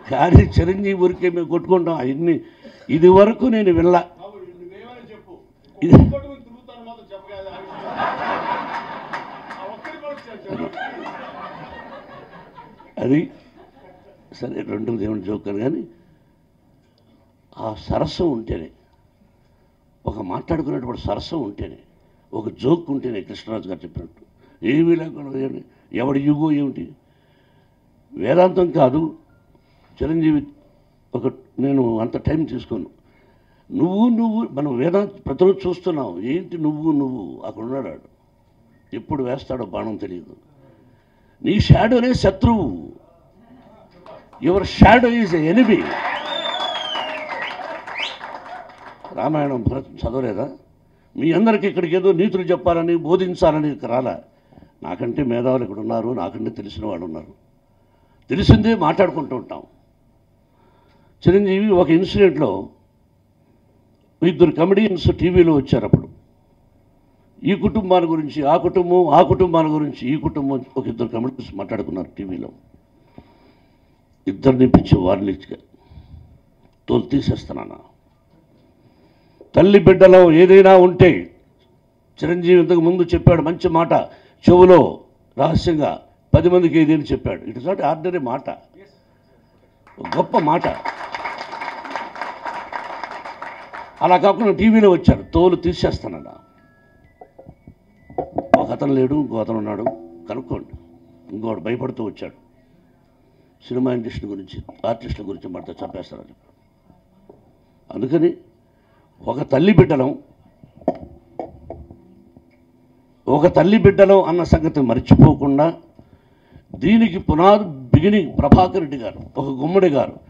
కానీ చిరంజీవి ఊరికే మేము కొట్టుకుంటాం అవన్నీ ఇది వరకు నేను వెళ్ళా బాబు నువ్వేమైనా చెప్పు ఇది కొట్టుకుని తిరుగుతాను మాత్రం చెప్పగలదు ఆ ఒక్కడి కూడా చెప్పు. అది సరే రెండు దేవుని జోకర్ కానీ ఆ సరస్సు ఉంటేనే ఒక మాట్లాడుకునేటప్పుడు సరస్సు ఉంటేనే ఒక జోక్ ఉంటేనే కృష్ణరాజు గారు చెప్పినట్టు ఏమీ లేకుండా ఏమి- ఎవడి యుగో ఏమిటి వేదాంతం కాదు చిరంజీవి ఒక నేను అంత టైం తీసుకోను నువ్వు నువ్వు మనం వేదాంత ప్రతిరోజు చూస్తున్నాం ఏంటి నువ్వు నువ్వు అక్కడ ఉన్నాడు వాడు. ఎప్పుడు వేస్తాడో బాణం తెలియదు నీ షాడోనే శత్రువు your shadow is enemy Ramayanam Bharat చదవలేదా మీ అందరికీ ఇక్కడికి ఏదో నీతులు చెప్పాలని బోధించాలని ఇక్కడ రాలా నాకంటే మేధావులు ఇక్కడ ఉన్నారు నాకంటే తెలిసిన వాళ్ళు ఉన్నారు తెలిసిందే మాట్లాడుకుంటూ ఉంటాం చిరంజీవి ఒక ఇన్సిడెంట్లో ఇద్దరు కమెడియన్స్ టీవీలో వచ్చారు అప్పుడు ఈ కుటుంబాల గురించి ఆ కుటుంబం ఆ కుటుంబాల గురించి ఈ కుటుంబం ఒక ఇద్దరు కమెడియన్స్ మాట్లాడుకున్నారు టీవీలో ఇద్దరిని పిచ్చి వార్నిచ్గా తోలు తీసేస్తున్నాను తల్లి బిడ్డలో ఏదైనా ఉంటే చిరంజీవి ఇంతకు ముందు చెప్పాడు మంచి మాట చెవులో రహస్యంగా పది మందికి ఏదేని చెప్పాడు ఇట్ ఇస్ నాట్ ఆర్డినరీ మాట ఒక గొప్ప మాట అలా కాకుండా టీవీలో వచ్చారు తోలు తీసేస్తానన్నా ఒక అతను లేడు ఇంకో అతను ఉన్నాడు కనుక్కోండి ఇంకోటి భయపడుతూ వచ్చాడు సినిమా ఇండస్ట్రీ గురించి ఆర్టిస్టుల గురించి మనతో చంపేస్తారని అందుకని ఒక తల్లి బిడ్డలం ఒక తల్లి బిడ్డలం అన్న సంగతి మర్చిపోకుండా దీనికి పునాది బిగినింగ్ ప్రభాకర్ రెడ్డి గారు ఒక గుమ్మడి గారు